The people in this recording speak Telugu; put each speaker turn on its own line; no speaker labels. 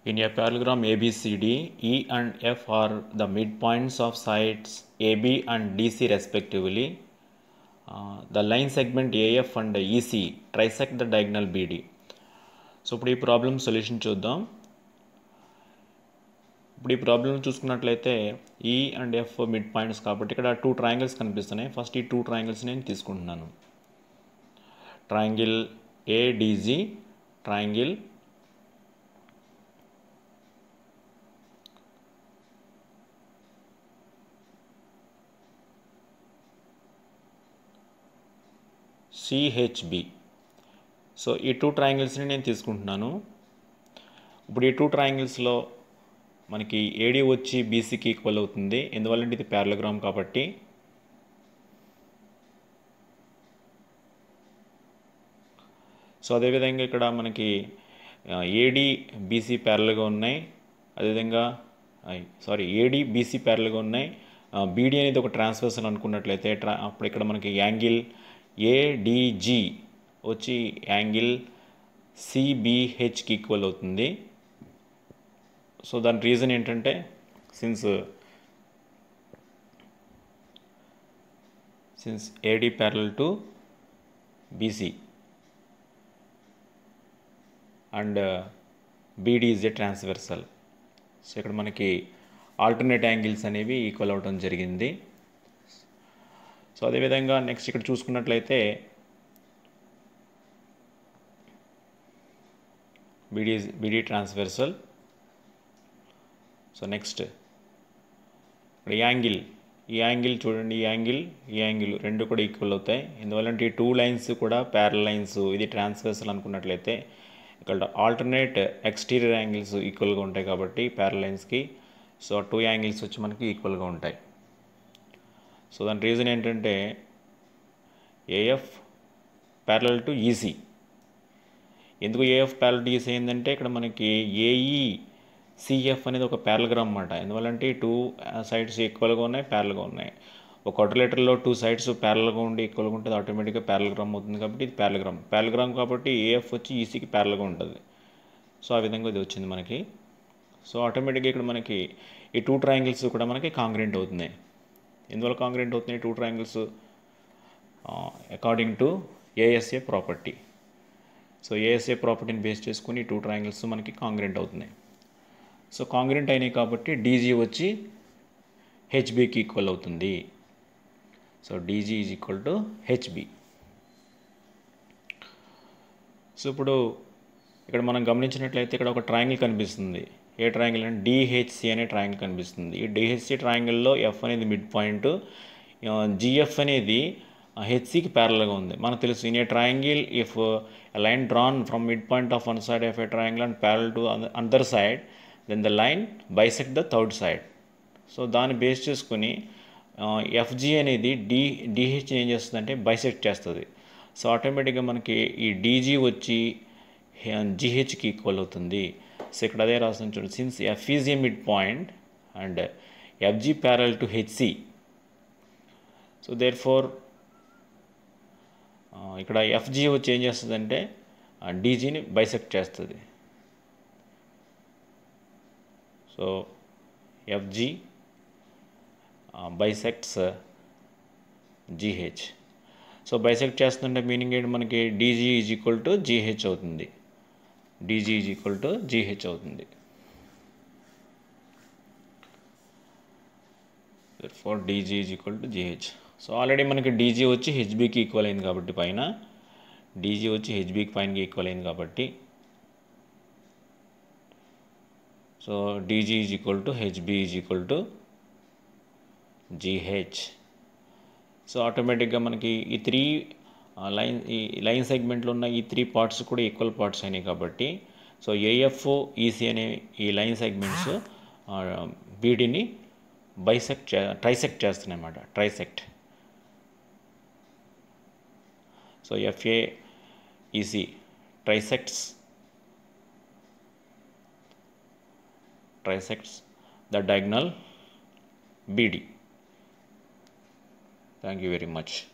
In a parallelogram ABCD, E and F are the midpoints of sides AB and DC respectively. Uh, the line segment AF and EC trisect the diagonal BD. So ఇప్పుడు ఈ ప్రాబ్లం సొల్యూషన్ చూద్దాం ఇప్పుడు ఈ ప్రాబ్లం చూసుకున్నట్లయితే ఈ అండ్ ఎఫ్ మిడ్ పాయింట్స్ కాబట్టి ఇక్కడ టూ ట్రయాంగిల్స్ కనిపిస్తున్నాయి ఫస్ట్ ఈ టూ ట్రయాంగిల్స్ నేను తీసుకుంటున్నాను triangle ADG triangle CHB so ఈ టూ ట్రయాంగిల్స్ని నేను తీసుకుంటున్నాను ఇప్పుడు ఈ టూ ట్రయాంగిల్స్లో మనకి ఏడి వచ్చి బీసీకి ఈక్వల్ అవుతుంది ఎందువల్లంటే ఇది ప్యారలగ్రామ్ కాబట్టి సో అదేవిధంగా ఇక్కడ మనకి ఏడి బీసీ ప్యారల్గా ఉన్నాయి అదేవిధంగా సారీ ఏడి బీసీ ప్యారల్గా ఉన్నాయి బీడీ అనేది ఒక ట్రాన్స్ఫర్సల్ అనుకున్నట్లయితే ట్రా అప్పుడు ఇక్కడ మనకి యాంగిల్ ఏడిజి వచ్చి యాంగిల్ సిబిహెచ్కి ఈక్వల్ అవుతుంది సో దాని రీజన్ ఏంటంటే since since AD parallel to BC and BD is a transversal so ఇక్కడ మనకి ఆల్టర్నేట్ యాంగిల్స్ అనేవి ఈక్వల్ అవడం జరిగింది సో అదేవిధంగా నెక్స్ట్ ఇక్కడ చూసుకున్నట్లయితే BD BD transversal so next ఇక్కడ యాంగిల్ ఈ యాంగిల్ చూడండి ఈ యాంగిల్ ఈ యాంగిల్ రెండు కూడా ఈక్వల్ అవుతాయి ఎందువల్లంటే ఈ టూ లైన్స్ కూడా ప్యారల్ లైన్స్ ఇది ట్రాన్స్వర్సల్ అనుకున్నట్లయితే ఇక్కడ ఆల్టర్నేట్ ఎక్స్టీరియర్ యాంగిల్స్ ఈక్వల్గా ఉంటాయి కాబట్టి ప్యారల్ లైన్స్కి సో టూ యాంగిల్స్ వచ్చి మనకి ఈక్వల్గా ఉంటాయి సో దాని రీజన్ ఏంటంటే ఏఎఫ్ ప్యారల్ టు ఈసీ ఎందుకు ఏఎఫ్ ప్యారల్ టు ఈసీ ఏంటంటే ఇక్కడ మనకి ఏఈ సిఎఫ్ అనేది ఒక ప్యారలగ్రామ్ అన్నమాట ఎందువల్లంటే టూ సైడ్స్ ఈక్వల్గా ఉన్నాయి ప్యారల్గా ఉన్నాయి ఒక క్వాడ్రిలేటర్లో టూ సైడ్స్ ప్యారల్గా ఉండి ఈక్వల్గా ఉంటుంది ఆటోమేటిక్గా ప్యారలగ్రామ్ అవుతుంది కాబట్టి ఇది ప్యారలగ్రామ్ ప్యారలగ్రామ్ కాబట్టి ఏఎఫ్ వచ్చి ఈసీకి ప్యారల్గా ఉంటుంది సో ఆ విధంగా ఇది వచ్చింది మనకి సో ఆటోమేటిక్గా ఇక్కడ మనకి ఈ టూ ట్రయాంగిల్స్ కూడా మనకి కాంగ్రెంట్ అవుతున్నాయి ఎందువల్ల కాంగ్రెంట్ అవుతున్నాయి two triangles according to ASA property so ASA ప్రాపర్టీని బేస్ చేసుకుని టూ ట్రయాంగిల్స్ మనకి కాంగ్రెంట్ అవుతున్నాయి సో కాంగ్రెంట్ అయినాయి కాబట్టి డీజీ వచ్చి హెచ్బికి ఈక్వల్ అవుతుంది so DG is equal to HB so ఇప్పుడు ఇక్కడ మనం గమనించినట్లయితే ఇక్కడ ఒక ట్రయాంగిల్ కనిపిస్తుంది ఏ ట్రయాంగిల్ అంటే డిహెచ్సి అనే ట్రయాంగిల్ కనిపిస్తుంది ఈ డిహెచ్సి ట్రయాంగిల్లో ఎఫ్ అనేది మిడ్ పాయింట్ జిఎఫ్ అనేది హెచ్సికి ప్యారల్గా ఉంది మనకు తెలుసు in a triangle if line drawn from mid point of one side of a triangle and parallel to other side then the line bisect the third side so దాన్ని బేస్ చేసుకుని ఎఫ్జి అనేది డి డిహెచ్ ఏం చేస్తుందంటే బైసెక్ట్ చేస్తుంది సో ఆటోమేటిక్గా మనకి ఈ డీజీ వచ్చి జిహెచ్కి ఈక్వల్ అవుతుంది సో ఇక్కడ అదే రాస్తుంది చూడండి since F is a mid point and FG parallel to HC so therefore ఇక్కడ ఎఫ్జి వచ్చి ఏం చేస్తుందంటే డీజీని బైసెక్ట్ చేస్తుంది so FG bisects GH so bisect చేస్తుంటే మీనింగ్ ఏంటి మనకి DG is equal to GH అవుతుంది DG is equal to GH అవుతుంది for DG is equal to GH so already మనకి డీజీ వచ్చి హెచ్బికి ఈక్వల్ అయింది కాబట్టి పైన డీజీ వచ్చి హెచ్బికి పైనకి ఈక్వల్ అయింది కాబట్టి so DG is equal to HB is equal to GH so ఆటోమేటిక్గా మనకి ఈ త్రీ లైన్ ఈ లైన్ సెగ్మెంట్లో ఉన్న ఈ త్రీ పార్ట్స్ కూడా ఈక్వల్ పార్ట్స్ అయినాయి కాబట్టి సో ఏఎఫ్ ఈసీ అనే ఈ లైన్ సెగ్మెంట్స్ బీడీని బైసెక్ట్ చే ట్రైసెక్ట్ చేస్తున్నాయి అన్నమాట trisect so FA EC trisects trisects the diagonal BD. Thank you very much.